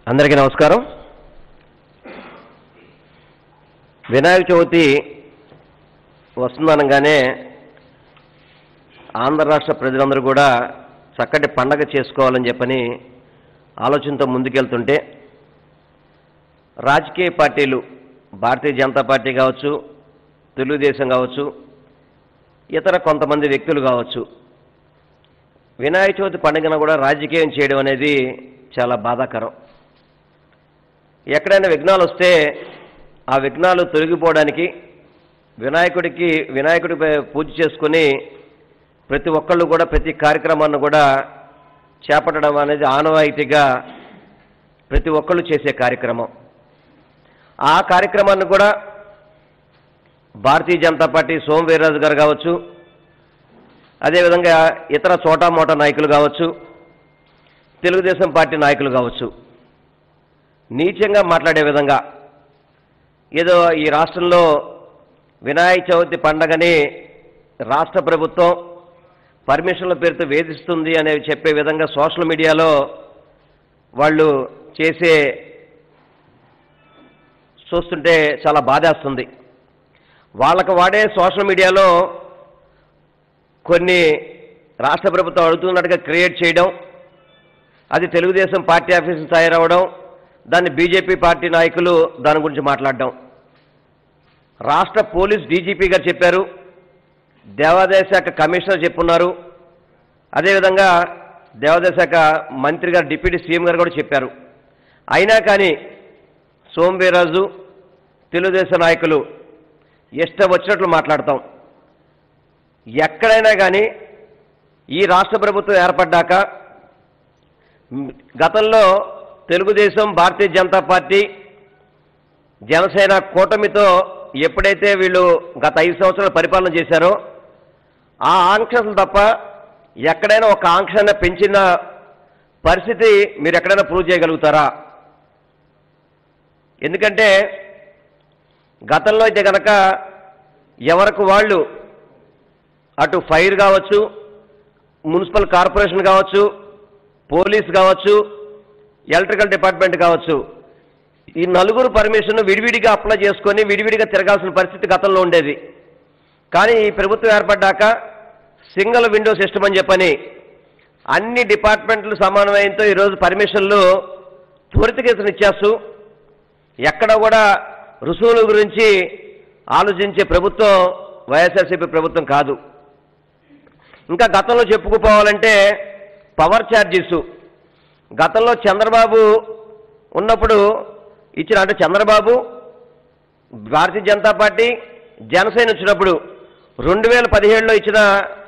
అందరికీ నమస్కారం వినాయక చవితి వస్తుందనగానే ఆంధ్ర రాష్ట్ర ప్రజలందరూ కూడా చక్కటి పండగ చేసుకోవాలని చెప్పని ఆలోచనతో ముందుకెళ్తుంటే రాజకీయ పార్టీలు భారతీయ జనతా పార్టీ కావచ్చు తెలుగుదేశం కావచ్చు ఇతర కొంతమంది వ్యక్తులు కావచ్చు వినాయక చవితి పండుగను కూడా రాజకీయం చేయడం అనేది చాలా బాధాకరం ఎక్కడైనా విఘ్నాలు వస్తే ఆ విఘ్నాలు తొలగిపోవడానికి వినాయకుడికి వినాయకుడి పూజ చేసుకుని ప్రతి ఒక్కళ్ళు కూడా ప్రతి కార్యక్రమాన్ని కూడా చేపట్టడం అనేది ఆనవాయితీగా ప్రతి ఒక్కళ్ళు చేసే కార్యక్రమం ఆ కార్యక్రమాన్ని కూడా భారతీయ జనతా పార్టీ సోమ వీర్రాజు గారు కావచ్చు అదేవిధంగా ఇతర చోటా మోటా నాయకులు కావచ్చు తెలుగుదేశం పార్టీ నాయకులు కావచ్చు నీచంగా మాట్లాడే విధంగా ఏదో ఈ రాష్ట్రంలో వినాయక చవితి పండగని రాష్ట్ర ప్రభుత్వం పర్మిషన్ల పేరుతో వేధిస్తుంది అనేవి చెప్పే విధంగా సోషల్ మీడియాలో వాళ్ళు చేసే చూస్తుంటే చాలా బాధేస్తుంది వాళ్ళకు వాడే సోషల్ మీడియాలో కొన్ని రాష్ట్ర ప్రభుత్వం అడుగుతున్నట్టుగా క్రియేట్ చేయడం అది తెలుగుదేశం పార్టీ ఆఫీసు తయారవడం దాన్ని బీజేపీ పార్టీ నాయకులు దాని గురించి మాట్లాడడం రాష్ట్ర పోలీస్ డీజీపీ గారు చెప్పారు దేవాదాయ శాఖ కమిషనర్ చెప్పున్నారు అదేవిధంగా దేవాదాయ శాఖ మంత్రి గారు డిప్యూటీ సీఎం గారు కూడా చెప్పారు అయినా కానీ సోమవీరాజు తెలుగుదేశం నాయకులు ఇష్టం వచ్చినట్లు మాట్లాడతాం ఎక్కడైనా కానీ ఈ రాష్ట్ర ప్రభుత్వం ఏర్పడ్డాక మ్, గతంలో తెలుగుదేశం భారతీయ జనతా పార్టీ జనసేన కూటమితో ఎప్పుడైతే వీళ్ళు గత ఐదు సంవత్సరాలు పరిపాలన చేశారో ఆ ఆంక్షలు తప్ప ఎక్కడైనా ఒక ఆంక్షను పెంచిన పరిస్థితి మీరు ఎక్కడైనా ప్రూవ్ చేయగలుగుతారా ఎందుకంటే గతంలో అయితే కనుక ఎవరికి వాళ్ళు అటు ఫైర్ కావచ్చు మున్సిపల్ కార్పొరేషన్ కావచ్చు పోలీస్ కావచ్చు ఎలక్ట్రికల్ డిపార్ట్మెంట్ కావచ్చు ఈ నలుగురు పర్మిషన్ విడివిడిగా అప్లై చేసుకొని విడివిడిగా తిరగాల్సిన పరిస్థితి గతంలో ఉండేది కానీ ఈ ప్రభుత్వం ఏర్పడ్డాక సింగిల్ విండో సిస్టమ్ అని చెప్పని అన్ని డిపార్ట్మెంట్లు సమన్వయంతో ఈరోజు పర్మిషన్లు త్వరితగతిన ఇచ్చేస్తూ ఎక్కడ కూడా రుసుముల గురించి ఆలోచించే ప్రభుత్వం వైఎస్ఆర్సీపీ ప్రభుత్వం కాదు ఇంకా గతంలో చెప్పుకుపోవాలంటే పవర్ ఛార్జెస్ గతంలో చంద్రబాబు ఉన్నప్పుడు ఇచ్చిన అంటే చంద్రబాబు భారతీయ జనతా పార్టీ జనసేన వచ్చినప్పుడు రెండు వేల పదిహేడులో ఇచ్చిన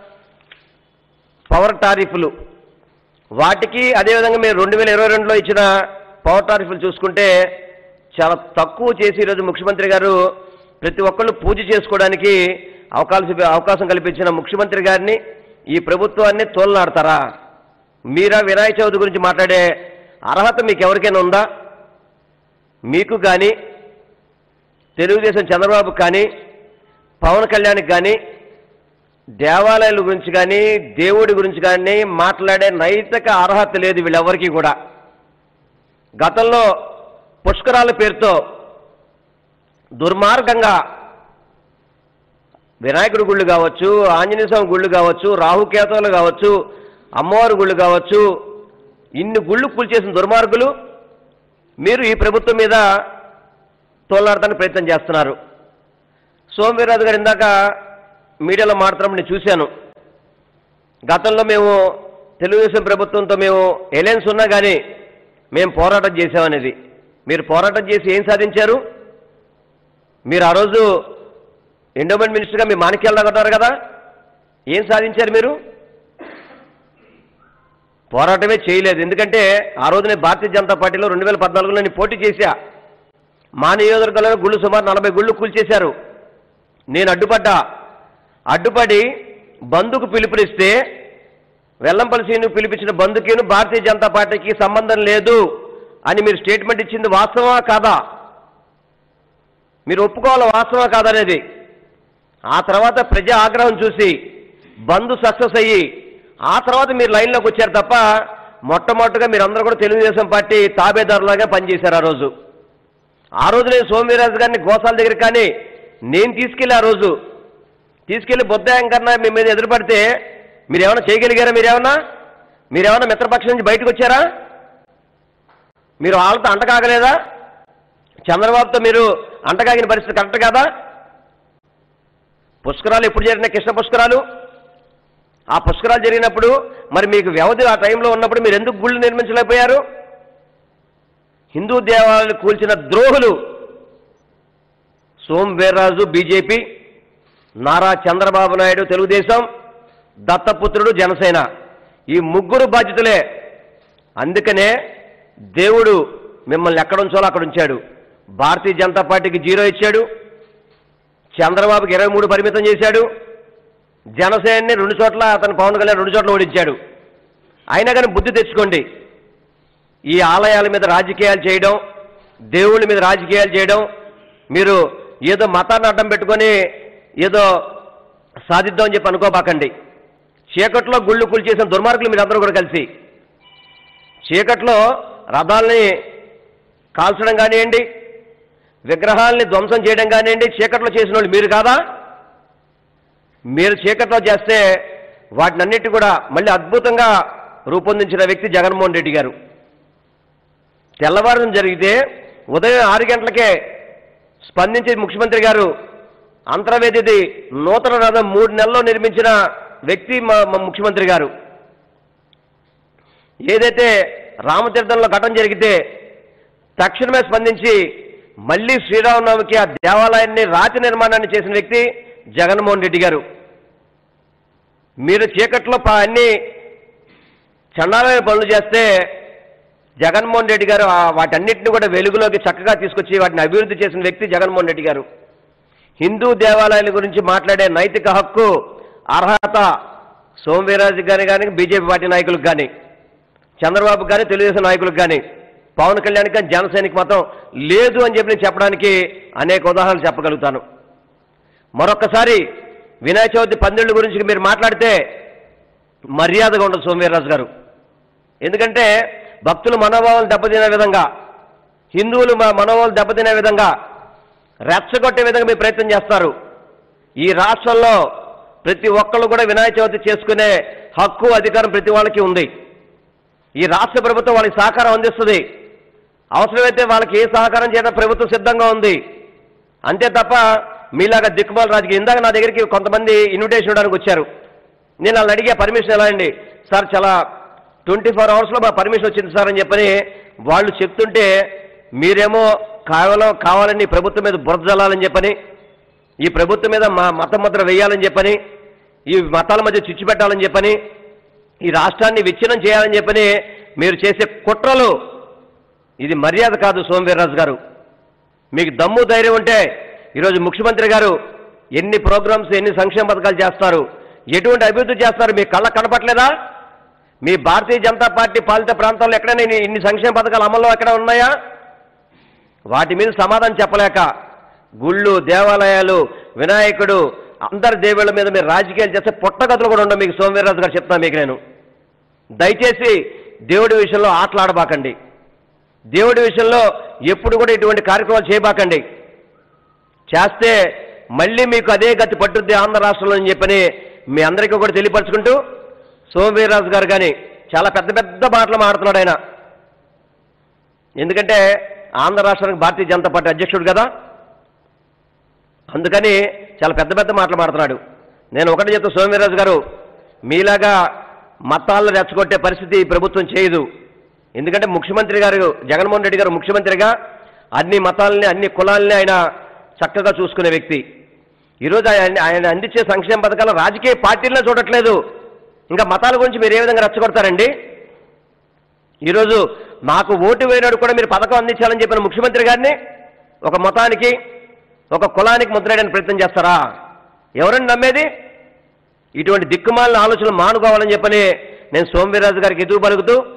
పవర్ టారిఫ్లు వాటికి అదేవిధంగా మీరు రెండు వేల ఇరవై రెండులో ఇచ్చిన పవర్ టారిఫ్లు చూసుకుంటే చాలా తక్కువ చేసి ఈరోజు ముఖ్యమంత్రి గారు ప్రతి ఒక్కళ్ళు పూజ చేసుకోవడానికి అవకాశం అవకాశం కల్పించిన ముఖ్యమంత్రి గారిని ఈ ప్రభుత్వాన్ని తోలనాడతారా మీరా వినాయక చవితి గురించి మాట్లాడే అర్హత మీకు ఎవరికైనా ఉందా మీకు కానీ తెలుగుదేశం చంద్రబాబు కానీ పవన్ కళ్యాణ్కి కానీ దేవాలయాల గురించి కానీ దేవుడి గురించి కానీ మాట్లాడే నైతిక అర్హత లేదు వీళ్ళెవరికీ కూడా గతంలో పుష్కరాల పేరుతో దుర్మార్గంగా వినాయకుడి గుళ్ళు కావచ్చు ఆంజనేయ స్వామి గుళ్ళు కావచ్చు రాహుకేతువులు కావచ్చు అమ్మవారి గుళ్ళు కావచ్చు ఇన్ని గుళ్ళు కూల్చేసిన దుర్మార్గులు మీరు ఈ ప్రభుత్వం మీద తోలాడటానికి ప్రయత్నం చేస్తున్నారు సోమవీరాజు గారు ఇందాక మీడియాలో మాట్లాడడం నేను చూశాను గతంలో మేము తెలుగుదేశం ప్రభుత్వంతో మేము ఎలయన్స్ ఉన్నా కానీ మేము పోరాటం చేసామనేది మీరు పోరాటం చేసి ఏం సాధించారు మీరు ఆ రోజు ఎండోమెంట్ మినిస్టర్గా మీ మాణిక్యాల ఉన్నారు కదా ఏం సాధించారు మీరు పోరాటమే చేయలేదు ఎందుకంటే ఆ రోజు నేను భారతీయ జనతా పార్టీలో రెండు వేల పద్నాలుగులో నేను పోటీ చేశా మా నియోజకవర్గంలో గుళ్ళు సుమారు నలభై గుళ్ళు కూల్చేశారు నేను అడ్డుపడ్డా అడ్డుపడి బంధుకు పిలుపునిస్తే వెల్లంపల్లి శ్రీను పిలిపించిన బంధుకేను భారతీయ జనతా పార్టీకి సంబంధం లేదు అని మీరు స్టేట్మెంట్ ఇచ్చింది వాస్తవమా కాదా మీరు ఒప్పుకోవాలి వాస్తవమా కాదనేది ఆ తర్వాత ప్రజా ఆగ్రహం చూసి బంధు సక్సెస్ అయ్యి ఆ తర్వాత మీరు లైన్లోకి వచ్చారు తప్ప మొట్టమొదటిగా మీరందరూ కూడా తెలుగుదేశం పార్టీ తాబేదారులాగా పనిచేశారు ఆ రోజు ఆ రోజు నేను సోమవీరాజు గారిని గోసాల దగ్గర కానీ నేను తీసుకెళ్ళి ఆ రోజు తీసుకెళ్లి బుద్ధాయం కన్నా మీ మీద ఎదురుపడితే మీరేమైనా చేయగలిగారా మీరేమన్నా మీరేమన్నా మిత్రపక్షం నుంచి బయటకు వచ్చారా మీరు వాళ్ళతో అంటకాగలేదా చంద్రబాబుతో మీరు అంటకాగిన పరిస్థితి కరెక్ట్ కాదా పుష్కరాలు ఎప్పుడు జరిగిన కృష్ణ పుష్కరాలు ఆ పుష్కరాలు జరిగినప్పుడు మరి మీకు వ్యవధి ఆ టైంలో ఉన్నప్పుడు మీరు ఎందుకు గుళ్ళు నిర్మించలేకపోయారు హిందూ దేవాలయాలు కూల్చిన ద్రోహులు సోమ్ వీర్రాజు బీజేపీ నారా చంద్రబాబు నాయుడు తెలుగుదేశం దత్తపుత్రుడు జనసేన ఈ ముగ్గురు బాధ్యతలే అందుకనే దేవుడు మిమ్మల్ని ఎక్కడ ఉంచాలో అక్కడ ఉంచాడు భారతీయ జనతా పార్టీకి జీరో ఇచ్చాడు చంద్రబాబుకి ఇరవై మూడు పరిమితం చేశాడు జనసేనని రెండు చోట్ల అతను పవన్ కళ్యాణ్ రెండు చోట్ల ఓడించాడు అయినా కానీ బుద్ధి తెచ్చుకోండి ఈ ఆలయాల మీద రాజకీయాలు చేయడం దేవుళ్ళ మీద రాజకీయాలు చేయడం మీరు ఏదో మతాన్ని అడ్డం పెట్టుకొని ఏదో సాధిద్దామని చెప్పి అనుకోబాకండి చీకట్లో గుళ్ళు కూల్చేసిన దుర్మార్గులు మీరు అందరూ కూడా కలిసి చీకట్లో రథాలని కాల్చడం కానివ్వండి విగ్రహాలని ధ్వంసం చేయడం కానివ్వండి చీకట్లో చేసిన వాళ్ళు మీరు కాదా మీరు చీకట్లో చేస్తే వాటినన్నిటి కూడా మళ్ళీ అద్భుతంగా రూపొందించిన వ్యక్తి జగన్మోహన్ రెడ్డి గారు తెల్లవారుజాము జరిగితే ఉదయం ఆరు గంటలకే స్పందించి ముఖ్యమంత్రి గారు అంతర్వేదిది నూతన రథం మూడు నెలల్లో నిర్మించిన వ్యక్తి మా మా ముఖ్యమంత్రి గారు ఏదైతే రామతీర్థంలో ఘటన జరిగితే తక్షణమే స్పందించి మళ్ళీ శ్రీరామనవమికి ఆ దేవాలయాన్ని రాతి నిర్మాణాన్ని చేసిన వ్యక్తి జగన్మోహన్ రెడ్డి గారు మీరు చీకట్లో ప- అన్ని చండాలమైన పనులు చేస్తే జగన్మోహన్ రెడ్డి గారు ఆ వాటన్నిటిని కూడా వెలుగులోకి చక్కగా తీసుకొచ్చి వాటిని అభివృద్ధి చేసిన వ్యక్తి జగన్మోహన్ రెడ్డి గారు హిందూ దేవాలయాల గురించి మాట్లాడే నైతిక హక్కు అర్హత సోమవీరాజు గారి కానీ బీజేపీ పార్టీ నాయకులకు కానీ చంద్రబాబు కానీ తెలుగుదేశం నాయకులకు కానీ పవన్ కళ్యాణ్ కానీ జనసేనకి మాత్రం లేదు అని చెప్పి నేను చెప్పడానికి అనేక ఉదాహరణలు చెప్పగలుగుతాను మరొక్కసారి వినాయక చవితి పందిళ్ళ గురించి మీరు మాట్లాడితే మర్యాదగా ఉండదు సోమవీర్రాజు గారు ఎందుకంటే భక్తుల మనోభావాలు దెబ్బతినే విధంగా హిందువులు మ- మనోభావాలు దెబ్బతినే విధంగా రెచ్చగొట్టే విధంగా మీరు ప్రయత్నం చేస్తారు ఈ రాష్ట్రంలో ప్రతి ఒక్కళ్ళు కూడా వినాయక చవితి చేసుకునే హక్కు అధికారం ప్రతి వాళ్ళకి ఉంది ఈ రాష్ట్ర ప్రభుత్వం వాళ్ళకి సహకారం అందిస్తుంది అవసరమైతే వాళ్ళకి ఏ సహకారం చేయడం ప్రభుత్వం సిద్ధంగా ఉంది అంతే తప్ప మీలాగా దిక్కుమాల రాజకీయం ఇందాక నా దగ్గరికి కొంతమంది ఇన్విటేషన్ ఇవ్వడానికి వచ్చారు నేను వాళ్ళని అడిగే పర్మిషన్ ఎలా అండి సార్ చాలా ట్వంటీ ఫోర్ అవర్స్లో మా పర్మిషన్ వచ్చింది సార్ అని చెప్పని వాళ్ళు చెప్తుంటే మీరేమో కేవలం కావాలని ఈ ప్రభుత్వం మీద బురద జల్లాలని చెప్పని ఈ ప్రభుత్వం మీద మా మత ముద్ర వేయాలని చెప్పని ఈ మతాల మధ్య చిచ్చు పెట్టాలని చెప్పని ఈ రాష్ట్రాన్ని విచ్ఛిన్నం చేయాలని చెప్పని మీరు చేసే కుట్రలు ఇది మర్యాద కాదు సోమవీర్రాజు గారు మీకు దమ్ము ధైర్యం ఉంటే ఈరోజు ముఖ్యమంత్రి గారు ఎన్ని ప్రోగ్రామ్స్ ఎన్ని సంక్షేమ పథకాలు చేస్తారు ఎటువంటి అభివృద్ధి చేస్తారు మీ కళ్ళ కనపట్లేదా మీ భారతీయ జనతా పార్టీ పాలిత ప్రాంతాల్లో ఎక్కడైనా ఇన్ని- ఇన్ని సంక్షేమ పథకాలు అమల్లో ఎక్కడ ఉన్నాయా వాటి మీద సమాధానం చెప్పలేక గుళ్ళు దేవాలయాలు వినాయకుడు అందరి దేవుళ్ళ మీద మీరు రాజకీయాలు చేస్తే పుట్టగతులు కూడా ఉండవు మీకు సోమవీర్రాజు గారు చెప్తాను మీకు నేను దయచేసి దేవుడి విషయంలో ఆటలాడబాకండి దేవుడి విషయంలో ఎప్పుడు కూడా ఇటువంటి కార్యక్రమాలు చేయబాకండి చేస్తే మళ్ళీ మీకు అదే గతి పట్టుద్ది ఆంధ్ర రాష్ట్రంలో అని చెప్పని మీ అందరికీ కూడా తెలియపరచుకుంటూ సోమవీర్రాజు గారు కానీ చాలా పెద్ద పెద్ద మాటలు మాడుతున్నాడు ఆయన ఎందుకంటే ఆంధ్ర రాష్ట్రానికి భారతీయ జనతా పార్టీ అధ్యక్షుడు కదా అందుకని చాలా పెద్ద పెద్ద మాటలు మాడుతున్నాడు నేను ఒకటి చెప్తా సోమవీర్రాజు గారు మీలాగా మతాలను రెచ్చగొట్టే పరిస్థితి ఈ ప్రభుత్వం చేయదు ఎందుకంటే ముఖ్యమంత్రి గారు జగన్మోహన్ రెడ్డి గారు ముఖ్యమంత్రిగా అన్ని మతాలని అన్ని కులాలని ఆయన చక్కగా చూసుకునే వ్యక్తి ఈరోజు ఆయన ఆయన అందించే సంక్షేమ పథకాలు రాజకీయ పార్టీలను చూడట్లేదు ఇంకా మతాల గురించి మీరు ఏ విధంగా రెచ్చగొడతారండి ఈరోజు నాకు ఓటు వేయనాడు కూడా మీరు పథకం అందించాలని చెప్పిన ముఖ్యమంత్రి గారిని ఒక మతానికి ఒక కులానికి ముద్రేయడానికి ప్రయత్నం చేస్తారా ఎవరండి నమ్మేది ఇటువంటి దిక్కుమాలిన ఆలోచనలు మానుకోవాలని చెప్పని నేను సోమవీర్రాజు గారికి ఎదురు పలుకుతూ